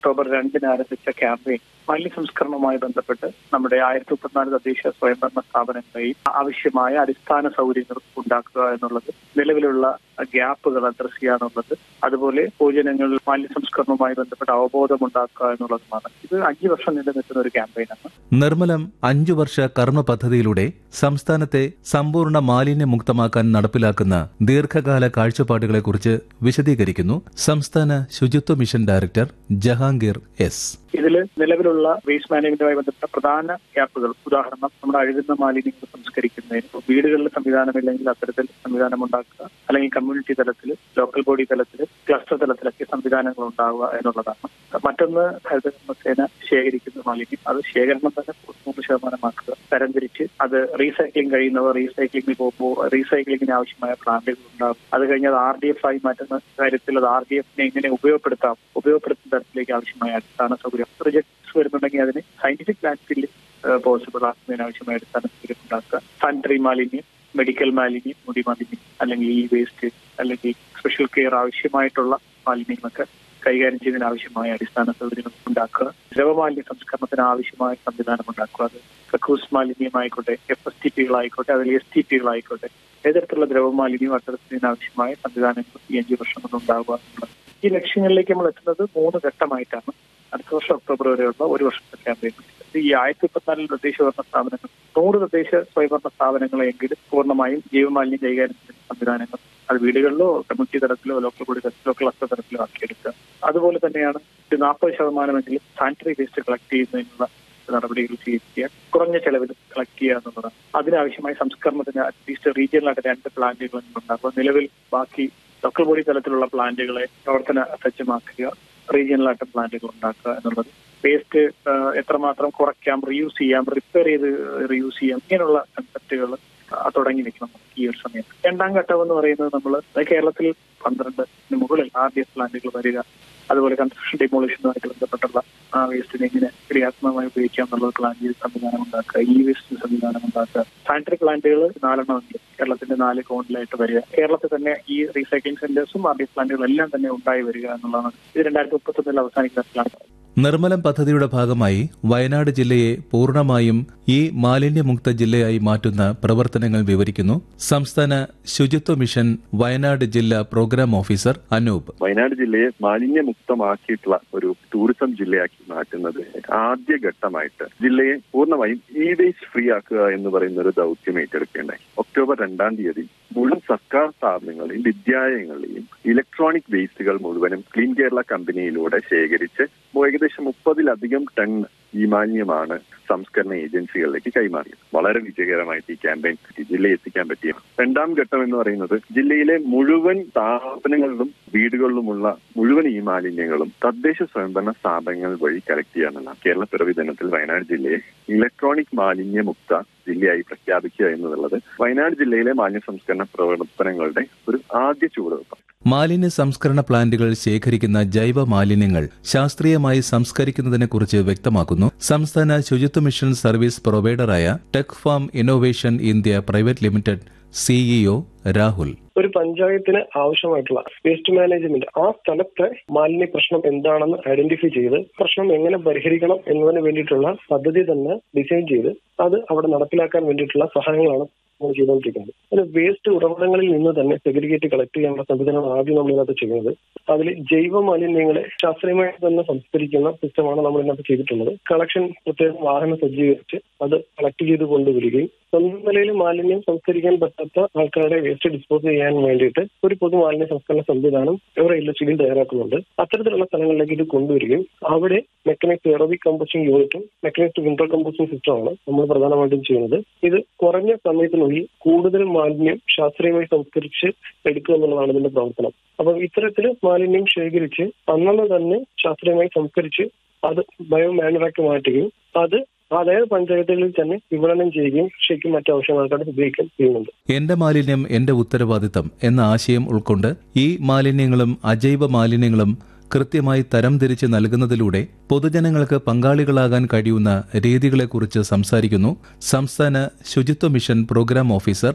October രണ്ടിന് ആരംഭിച്ച campaign മാലിന്യ സംസ്കരണവുമായി ബന്ധപ്പെട്ട് നമ്മുടെ ആയിരത്തി മുപ്പത്തിനാല് തദ്ദേശ സ്വയംഭരണ സ്ഥാപനങ്ങളെയും ആവശ്യമായ അടിസ്ഥാന സൗകര്യങ്ങൾ ഉണ്ടാക്കുക എന്നുള്ളത് നിലവിലുള്ള ഗ്യാപ്പുകൾ അഡ്രസ് ചെയ്യുക എന്നുള്ളത് അതുപോലെ പൊതുജനങ്ങളിൽ മാലിന്യ സംസ്കരണവുമായി ബന്ധപ്പെട്ട് അവബോധം ഉണ്ടാക്കുക എന്നുള്ളതുമാണ് ഇത് അഞ്ചു വർഷം നീണ്ടു നിൽക്കുന്ന ഒരു ക്യാമ്പയിനാണ് നിർമ്മലം അഞ്ചു വർഷ കർമ്മ പദ്ധതിയിലൂടെ സംസ്ഥാനത്തെ സമ്പൂർണ്ണ മാലിന്യമുക്തമാക്കാൻ നടപ്പിലാക്കുന്ന ദീർഘകാല കാഴ്ചപ്പാടുകളെക്കുറിച്ച് വിശദീകരിക്കുന്നു സംസ്ഥാന Suchitwa mission director Jahangir S ഇതിൽ നിലവിലുള്ള വേസ്റ്റ് മാനേജ്മെന്റുമായി ബന്ധപ്പെട്ട പ്രധാന ഗ്യാപ്പുകൾ ഉദാഹരണം നമ്മുടെ അഴുകുന്ന മാലിന്യങ്ങൾ സംസ്കരിക്കുന്നതിന് വീടുകളിൽ സംവിധാനമില്ലെങ്കിൽ അത്തരത്തിൽ സംവിധാനം ഉണ്ടാക്കുക അല്ലെങ്കിൽ കമ്മ്യൂണിറ്റി തലത്തിൽ ലോക്കൽ ബോഡി തലത്തിൽ ക്ലസ്റ്റർ തലത്തിലൊക്കെ സംവിധാനങ്ങൾ ഉണ്ടാവുക എന്നുള്ളതാണ് മറ്റൊന്ന് ഹരിതകർമ്മസേന ശേഖരിക്കുന്ന മാലിന്യം അത് ശേഖരണം തന്നെ നൂറ് ശതമാനമാക്കുക തരംതിരിച്ച് അത് റീസൈക്ലിംഗ് കഴിയുന്നവർ റീസൈക്ലിംഗിൽ പോകുമ്പോൾ റീസൈക്ലിംഗിന് ആവശ്യമായ പ്ലാന്റുകൾ ഉണ്ടാകും അത് കഴിഞ്ഞ് അത് ആർ ഡി എഫ് ആയി മാറ്റുന്ന കാര്യത്തിൽ അത് ആർ ഡി എഫിനെ എങ്ങനെ ഉപയോഗപ്പെടുത്താം ഉപയോഗപ്പെടുത്തുന്ന തരത്തിലേക്ക് ആവശ്യമായ അടിസ്ഥാന സൗകര്യം റിജക്ട്സ് വരുന്നുണ്ടെങ്കിൽ അതിന് സയന്റിഫിക് ലാൻഡ് ഫില്ല് പോസിബിൾ ആക്കുന്നതിന് ആവശ്യമായ അടിസ്ഥാന സൗകര്യം ഉണ്ടാക്കുക സാനിറ്ററി മാലിന്യം മെഡിക്കൽ മാലിന്യം മുടി മാലിന്യം അല്ലെങ്കിൽ ഈ വേസ്റ്റ് അല്ലെങ്കിൽ സ്പെഷ്യൽ കെയർ ആവശ്യമായിട്ടുള്ള മാലിന്യങ്ങളൊക്കെ കൈകാര്യം ചെയ്യുന്നതിന് ആവശ്യമായ അടിസ്ഥാന സൗകര്യങ്ങൾ ഉണ്ടാക്കുക ദ്രവമാലിന്യ സംസ്കരണത്തിന് ആവശ്യമായ സംവിധാനം ഉണ്ടാക്കുക അത് കക്കൂസ് മാലിന്യമായിക്കോട്ടെ എഫ് എസ് ടി പികളായിക്കോട്ടെ അതിൽ എസ് ടി പികളായിക്കോട്ടെ ഏതരത്തിലുള്ള ദ്രവമാലിന്യം അത്തരത്തിന് ആവശ്യമായ സംവിധാനങ്ങൾ ഈ അഞ്ചു വർഷം കൊണ്ട് ഉണ്ടാവുക എന്നുള്ളത് ഈ ലക്ഷ്യങ്ങളിലേക്ക് നമ്മൾ എത്തുന്നത് മൂന്ന് ഘട്ടമായിട്ടാണ് അടുത്ത വർഷം ഒക്ടോബർ വരെയുള്ള ഒരു വർഷത്തെ ക്യാമ്പയിൻ ഈ ആയിരത്തി മുപ്പത്തിനാലിൽ തദ്ദേശ ഭരണ സ്ഥാപനങ്ങൾ നൂറ് തദ്ദേശ സ്വയംഭരണ സ്ഥാപനങ്ങളെങ്കിലും പൂർണ്ണമായും ജീവമാലിന്യം കൈകാര്യം ചെയ്യുന്ന സംവിധാനങ്ങൾ അത് വീടുകളിലോ കമ്മ്യൂണിറ്റി തലത്തിലോ ലോക്കൽ ബോഡി തലത്തിലോ ക്ലസ്റ്റർ തലത്തിലോ ആക്കിയെടുക്കുക അതുപോലെ തന്നെയാണ് ഒരു നാൽപ്പത് ശതമാനമെങ്കിലും സാനിറ്ററി വേസ്റ്റ് കളക്ട് ചെയ്യുന്നതിനുള്ള നടപടികൾ സ്വീകരിക്കുക കുറഞ്ഞ ചെലവിൽ കളക്ട് ചെയ്യുക എന്നുള്ളതാണ് അതിനാവശ്യമായ സംസ്കരണത്തിന് അറ്റ്ലീസ്റ്റ് റീജിയണലായിട്ട് രണ്ട് പ്ലാന്റുകൾ ഉണ്ടാക്കുക നിലവിൽ ബാക്കി ലോക്കൽ ബോഡി തലത്തിലുള്ള പ്ലാന്റുകളെ പ്രവർത്തന സജ്ജമാക്കുക റീജിയണലായിട്ട് പ്ലാന്റുകൾ ഉണ്ടാക്കുക എന്നുള്ളത് വേസ്റ്റ് എത്രമാത്രം കുറയ്ക്കാം റീയൂസ് ചെയ്യാം റിപ്പയർ ചെയ്ത് റീയൂസ് ചെയ്യാം ഇങ്ങനെയുള്ള കൺസെപ്റ്റുകൾ തുടങ്ങി നിൽക്കണം ഈ ഒരു സമയത്ത് രണ്ടാം ഘട്ടം എന്ന് പറയുന്നത് നമ്മൾ കേരളത്തിൽ പന്ത്രണ്ടിന് മുകളിൽ ആർ ഡി എസ് പ്ലാന്റുകൾ വരിക അതുപോലെ കൺസ്ട്രക്ഷൻ ഡെമോളിഷനുമായിട്ട് ബന്ധപ്പെട്ടുള്ള ആ വേസ്റ്റിനെ എങ്ങനെ ക്രിയാത്മകമായി ഉപയോഗിക്കാം എന്നുള്ളത് പ്ലാൻ ചെയ്ത് സംവിധാനം ഉണ്ടാക്കുക ഈ വേസ്റ്റ് സംവിധാനം ഉണ്ടാക്കുക സാനിറ്ററി പ്ലാന്റുകൾ നാലെണ്ണമെങ്കിലും കേരളത്തിന്റെ നാല് കോണിലായിട്ട് വരിക കേരളത്തിൽ തന്നെ ഈ റീസൈക്ലിംഗ് സെന്റേഴ്സും ആർ ഡി എസ് പ്ലാന്റുകളും എല്ലാം തന്നെ ഉണ്ടായി വരിക എന്നുള്ളതാണ് ഇത് രണ്ടായിരത്തി മുപ്പത്തൊന്നിൽ അവസാനിക്കുന്ന പ്ലാൻ നിർമ്മലം പദ്ധതിയുടെ ഭാഗമായി വയനാട് ജില്ലയെ പൂർണ്ണമായും ഈ മാലിന്യമുക്ത ജില്ലയായി മാറ്റുന്ന പ്രവർത്തനങ്ങൾ വിവരിക്കുന്നു സംസ്ഥാന ശുചിത്വ മിഷൻ വയനാട് ജില്ലാ പ്രോഗ്രാം ഓഫീസർ അനൂപ് വയനാട് ജില്ലയെ മാലിന്യമുക്തമാക്കിയിട്ടുള്ള ഒരു ടൂറിസം ജില്ലയാക്കി മാറ്റുന്നത് ആദ്യഘട്ടമായിട്ട് ജില്ലയെ പൂർണ്ണമായും ഇ വേസ്റ്റ് ഫ്രീ ആക്കുക എന്ന് പറയുന്ന ഒരു ദൗത്യം ഏറ്റെടുക്കേണ്ടായി ഒക്ടോബർ രണ്ടാം തീയതി മുഴുവൻ സർക്കാർ സ്ഥാപനങ്ങളെയും വിദ്യാലയങ്ങളെയും ഇലക്ട്രോണിക് വേസ്റ്റുകൾ മുഴുവനും ക്ലീൻ കേരള കമ്പനിയിലൂടെ ശേഖരിച്ച് ഏകദേശം മുപ്പതിലധികം ടൺ ഈ മാലിന്യമാണ് സംസ്കരണ ഏജൻസികളിലേക്ക് കൈമാറിയത് വളരെ വിജയകരമായിട്ട് ഈ ക്യാമ്പയിൻ ജില്ലയിൽ എത്തിക്കാൻ പറ്റിയ രണ്ടാം ഘട്ടം എന്ന് പറയുന്നത് ജില്ലയിലെ മുഴുവൻ സ്ഥാപനങ്ങളിലും വീടുകളിലുമുള്ള മുഴുവൻ ഈ മാലിന്യങ്ങളും തദ്ദേശ സ്വയംഭരണ സ്ഥാപനങ്ങൾ വഴി കളക്ട് ചെയ്യാനുള്ള കേരള പിറവി ദിനത്തിൽ വയനാട് ജില്ലയെ ഇലക്ട്രോണിക് മാലിന്യമുക്ത ജില്ലയായി പ്രഖ്യാപിക്കുക എന്നുള്ളത് വയനാട് ജില്ലയിലെ മാലിന്യ സംസ്കരണ പ്രവർത്തനങ്ങളുടെ ഒരു ആദ്യ ചുവടുവെപ്പാണ് മാലിന്യ സംസ്കരണ പ്ലാന്റുകൾ ശേഖരിക്കുന്ന ജൈവ മാലിന്യങ്ങൾ ശാസ്ത്രീയമായി സംസ്കരിക്കുന്നതിനെക്കുറിച്ച് വ്യക്തമാക്കുന്നു സംസ്ഥാന ശുചിത്വ മിഷൻ സർവീസ് പ്രൊവൈഡറായ tech farm innovation India private limited CEO Rahul ഒരു പഞ്ചായത്തിന് ആവശ്യമായിട്ടുള്ള വേസ്റ്റ് മാനേജ്മെന്റ് ആ സ്ഥലത്തെ മാലിന്യ പ്രശ്നം എന്താണെന്ന് ഐഡന്റിഫൈ ചെയ്ത് പ്രശ്നം എങ്ങനെ പരിഹരിക്കണം എന്നതിന് വേണ്ടിയിട്ടുള്ള പദ്ധതി തന്നെ ഡിസൈൻ ചെയ്ത് അത് അവിടെ നടപ്പിലാക്കാൻ വേണ്ടിയിട്ടുള്ള സഹായങ്ങളാണ് നമ്മൾ ചെയ്തുകൊണ്ടിരിക്കുന്നത് അതിൽ വേസ്റ്റ് ഉറവിടങ്ങളിൽ നിന്ന് തന്നെ സെഗ്രിഗേറ്റ് കളക്ട് ചെയ്യാനുള്ള സംവിധാനം ആദ്യം നമ്മൾ ഇതിനകത്ത് ചെയ്യുന്നത് അതിൽ ജൈവ മാലിന്യങ്ങളെ ശാസ്ത്രീയമായി തന്നെ സംസ്കരിക്കുന്ന സിസ്റ്റമാണ് നമ്മൾ ഇതിനകത്ത് ചെയ്തിട്ടുള്ളത് കളക്ഷൻ പ്രത്യേകം വാഹനം സജ്ജീകരിച്ച് അത് കളക്ട് ചെയ്ത് കൊണ്ടുവരികയും സ്വന്തം നിലയിൽ മാലിന്യം സംസ്കരിക്കാൻ പറ്റാത്ത ആൾക്കാരുടെ വേസ്റ്റ് ഡിസ്പോസ് ചെയ്യാൻ വേണ്ടിയിട്ട് ഒരു പൊതു മാലിന്യ സംസ്കരണ സംവിധാനം ഇവിടെ എൽ എച്ച് തയ്യാറാക്കുന്നുണ്ട് അത്തരത്തിലുള്ള സ്ഥലങ്ങളിലേക്ക് ഇത് കൊണ്ടുവരികയും അവിടെ മെക്കനൈസ്ഡ് എറോബിക് കമ്പോസ്റ്റിംഗ് യൂണിറ്റും മെക്കനൈസ്ഡ് വിന്റർ കമ്പോസ്റ്റിംഗ് സിസ്റ്റമാണ് നമ്മൾ പ്രധാനമായിട്ടും ചെയ്യുന്നത് ഇത് കുറഞ്ഞ സമയത്തിനുള്ളിൽ കൂടുതൽ മാലിന്യം ശാസ്ത്രീയമായി സംസ്കരിച്ച് എടുക്കുക എന്നുള്ളതാണ് ഇതിന്റെ പ്രവർത്തനം അപ്പം ഇത്തരത്തിൽ മാലിന്യം ശേഖരിച്ച് അന്നു തന്നെ ശാസ്ത്രീയമായി സംസ്കരിച്ച് അത് ബയോ മാനുറാക്കി മാറ്റുകയും അത് അതായത് പഞ്ചായത്തുകളിൽ തന്നെ വിപണനം ചെയ്യുകയും ശരിക്കും മറ്റു ആവശ്യങ്ങൾക്കായിട്ട് ഉപയോഗിക്കുകയും ചെയ്യുന്നുണ്ട് എന്റെ മാലിന്യം എന്റെ ഉത്തരവാദിത്തം എന്ന ആശയം ഉൾക്കൊണ്ട് ഈ മാലിന്യങ്ങളും അജൈവ മാലിന്യങ്ങളും കൃത്യമായി തരംതിരിച്ച് നൽകുന്നതിലൂടെ പൊതുജനങ്ങൾക്ക് പങ്കാളികളാകാൻ കഴിയുന്ന രീതികളെക്കുറിച്ച് സംസാരിക്കുന്നു സംസ്ഥാന Suchitwa mission programme officer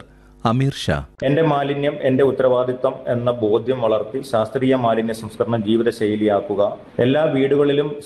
Ameer Shah എന്റെ മാലിന്യം എന്റെ ഉത്തരവാദിത്തം എന്ന ബോധ്യം വളർത്തി ശാസ്ത്രീയ മാലിന്യ സംസ്കരണം ജീവിതശൈലിയാക്കുക എല്ലാ വീടുകളിലും